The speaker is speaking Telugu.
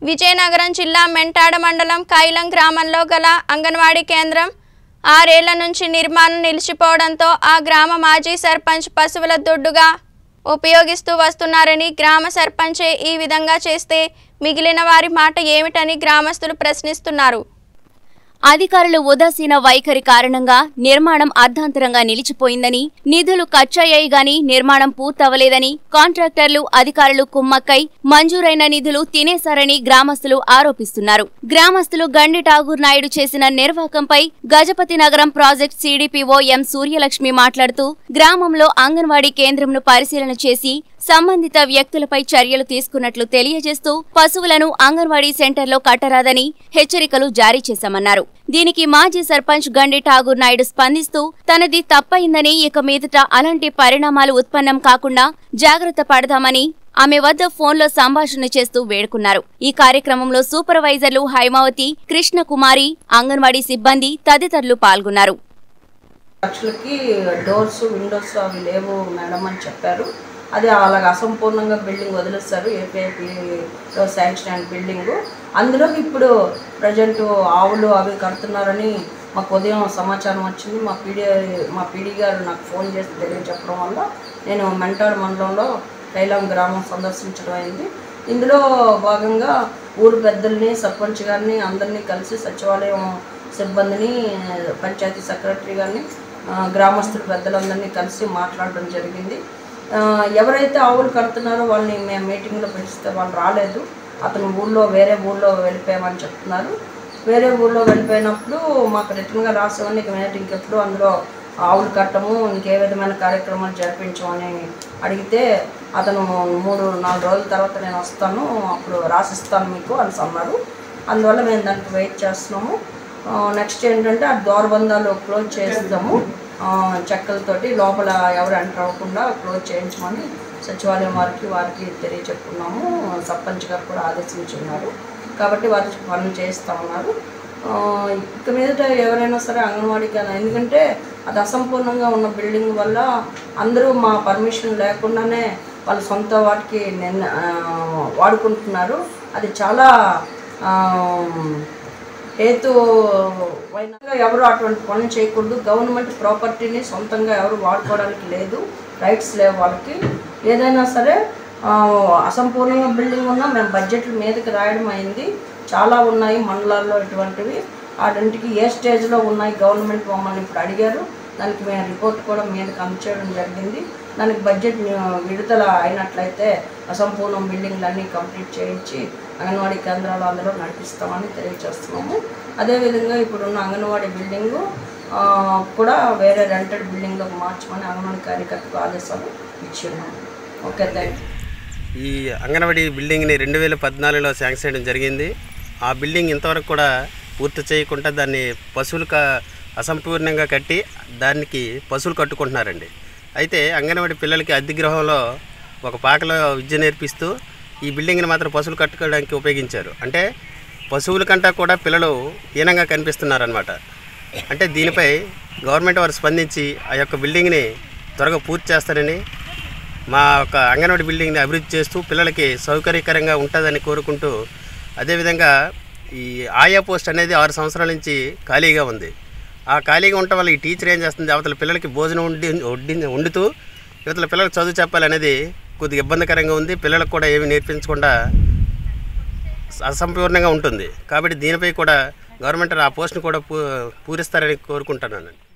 విజయనగరం జిల్లా మెంటాడ మండలం కైలం గ్రామంలో గల అంగన్వాడీ కేంద్రం ఆరేళ్ల నుంచి నిర్మాణం నిలిచిపోవడంతో ఆ గ్రామ మాజీ సర్పంచ్ పశువుల దొడ్డుగా ఉపయోగిస్తూ వస్తున్నారని గ్రామ సర్పంచే ఈ విధంగా చేస్తే మిగిలిన వారి మాట ఏమిటని గ్రామస్తులు ప్రశ్నిస్తున్నారు అధికారులు ఉదాసీన వైఖరి కారణంగా నిర్మాణం అర్ధాంతరంగా నిలిచిపోయిందని నిధులు ఖర్చయ్యాయి గాని నిర్మాణం పూర్తవలేదని కాంట్రాక్టర్లు అధికారులు కుమ్మక్కై మంజూరైన నిధులు తినేశారని గ్రామస్తులు ఆరోపిస్తున్నారు గ్రామస్తులు గండి ఠాగూర్ నాయుడు చేసిన నిర్వాకంపై గజపతి నగరం ప్రాజెక్ట్ సీడీపీఓ ఎం సూర్యలక్ష్మి మాట్లాడుతూ గ్రామంలో అంగన్వాడీ కేంద్రంను పరిశీలన చేసి సంబంధిత వ్యక్తులపై చర్యలు తీసుకున్నట్లు తెలియజేస్తూ పశువులను అంగన్వాడీ సెంటర్లో కట్టరాదని హెచ్చరికలు జారీ చేశామన్నారు దీనికి మాజీ సర్పంచ్ గండి ఠాగూర్ నాయుడు స్పందిస్తూ తనది తప్పయిందని ఇక మీదట అలాంటి పరిణామాలు ఉత్పన్నం కాకుండా జాగ్రత్త పడదామని ఆమె వద్ద ఫోన్లో సంభాషణ చేస్తూ వేడుకున్నారు ఈ కార్యక్రమంలో సూపర్వైజర్లు హైమావతి కృష్ణకుమారి అంగన్వాడీ సిబ్బంది తదితరులు పాల్గొన్నారు లక్షలకి డోర్స్ విండోస్ అవి లేవు మేడం అని చెప్పారు అది అలాగ అసంపూర్ణంగా బిల్డింగ్ వదిలేస్తారు ఏపీఐపిలో శాంక్షన్ అయిన బిల్డింగ్ అందులో ఇప్పుడు ప్రజెంట్ ఆవులు అవి కడుతున్నారని మాకు ఉదయం సమాచారం వచ్చింది మా పీడీ మా పీడీ గారు నాకు ఫోన్ చేసి తెలియజెప్పడం వల్ల నేను మెంటాడ్ మండలంలో కైలాం గ్రామం సందర్శించడం అయింది ఇందులో భాగంగా ఊరు పెద్దల్ని సర్పంచ్ గారిని అందరినీ కలిసి సచివాలయం సిబ్బందిని పంచాయతీ సెక్రటరీ గారిని ఆ, గ్రామస్తుల పెద్దలందరినీ కలిసి మాట్లాడడం జరిగింది ఆ, ఎవరైతే ఆవులు కడుతున్నారో వాళ్ళని మేము మీటింగ్లో పిలిస్తే వాళ్ళు రాలేదు అతను ఊళ్ళో వేరే ఊళ్ళో వెళ్ళిపోయామని చెప్తున్నారు వేరే ఊళ్ళో వెళ్ళిపోయినప్పుడు మాకు రిటర్న్గా రాసామని ఇక మీద ఇంకెప్పుడు అందులో ఆవులు కట్టము ఇంకే విధమైన కార్యక్రమాలు జరిపించమని అడిగితే అతను మూడు నాలుగు రోజుల తర్వాత నేను వస్తాను అప్పుడు రాసిస్తాను మీకు అని అన్నారు అందువల్ల మేము దానికి వెయిట్ చేస్తున్నాము నెక్స్ట్ ఏంటంటే ఆ ద్వారబంధాలు క్లోజ్ చేస్తాము ఆ, చెక్కలతోటి లోపల ఎవరు ఎంటర్ అవ్వకుండా క్లోజ్ చేయించమని సచివాలయం వారికి వారికి తెలియచెప్పుకున్నాము సర్పంచ్ గారు కూడా ఆదేశించున్నారు కాబట్టి వారి పనులు చేస్తూ ఉన్నారు ఆ, ఇక మీదట ఎవరైనా సరే అంగన్వాడీకి అని ఎందుకంటే అది అసంపూర్ణంగా ఉన్న బిల్డింగ్ వల్ల అందరూ మా పర్మిషన్ లేకుండానే వాళ్ళ సొంత వాటికి నిన్న ఆ, వాడుకుంటున్నారు అది చాలా ఆ, హేతు వైనంగా ఎవరు అటువంటి పనులు చేయకూడదు గవర్నమెంట్ ప్రాపర్టీని సొంతంగా ఎవరు వాడుకోవడానికి లేదు రైట్స్ లేవు వాళ్ళకి ఏదైనా సరే ఆ, అసంపూర్ణంగా బిల్డింగ్ ఉన్నా మేము బడ్జెట్ల మీదకి రాయడం అయింది చాలా ఉన్నాయి మండలాల్లో ఇటువంటివి వాటింటికి ఏ స్టేజ్లో ఉన్నాయి గవర్నమెంట్ మమ్మల్ని ఇప్పుడు అడిగారు దానికి మేము రిపోర్ట్ కూడా మీదకి అందచేయడం జరిగింది దానికి బడ్జెట్ విడుదల అయినట్లయితే అసంపూర్ణ బిల్డింగ్లన్నీ కంప్లీట్ చేయించి అంగన్వాడీ కేంద్రాలు అందులో నడిపిస్తామని తెలియజేస్తున్నాము అదేవిధంగా ఇప్పుడున్న అంగన్వాడీ బిల్డింగు ఆ, కూడా వేరే రెంటెడ్ బిల్డింగ్లోకి మార్చమని అంగన్వాడీ కార్యకర్తకు ఆదేశాలు ఇచ్చి ఉన్నాము ఓకే థ్యాంక్ యూ ఈ అంగన్వాడీ బిల్డింగ్ని రెండు వేల పద్నాలుగులో శాంక్షన్ చేయడం జరిగింది ఆ బిల్డింగ్ ఇంతవరకు కూడా పూర్తి చేయకుండా దాన్ని పశువులకు అసంపూర్ణంగా కట్టి దానికి పశువులు కట్టుకుంటున్నారండి అయితే అంగన్వాడీ పిల్లలకి అద్దె గృహంలో ఒక పాకలో విద్య నేర్పిస్తూ ఈ బిల్డింగ్ని మాత్రం పశువులు కట్టుకోవడానికి ఉపయోగించారు అంటే పశువుల కంటే కూడా పిల్లలు హీనంగా కనిపిస్తున్నారనమాట అంటే దీనిపై గవర్నమెంట్ వారు స్పందించి ఆ యొక్క బిల్డింగ్ని త్వరగా పూర్తి చేస్తారని మా యొక్క అంగన్వాడీ బిల్డింగ్ని అభివృద్ధి చేస్తూ పిల్లలకి సౌకర్యకరంగా ఉంటుందని కోరుకుంటూ అదేవిధంగా ఈ ఆయా పోస్ట్ అనేది ఆరు సంవత్సరాల నుంచి ఖాళీగా ఉంది ఆ ఖాళీగా ఉండటం వల్ల ఈ టీచర్ ఏం చేస్తుంది అవతల పిల్లలకి భోజనం వండి వడ్డి వండుతూ యువతల పిల్లలకు చదువు చెప్పాలనేది కొద్దిగా ఇబ్బందికరంగా ఉంది పిల్లలకు కూడా ఏమీ నేర్పించకుండా అసంపూర్ణంగా ఉంటుంది కాబట్టి దీనిపై కూడా గవర్నమెంట్ ఆ పోస్ట్ని కూడా పూ పూరిస్తారని కోరుకుంటున్నాను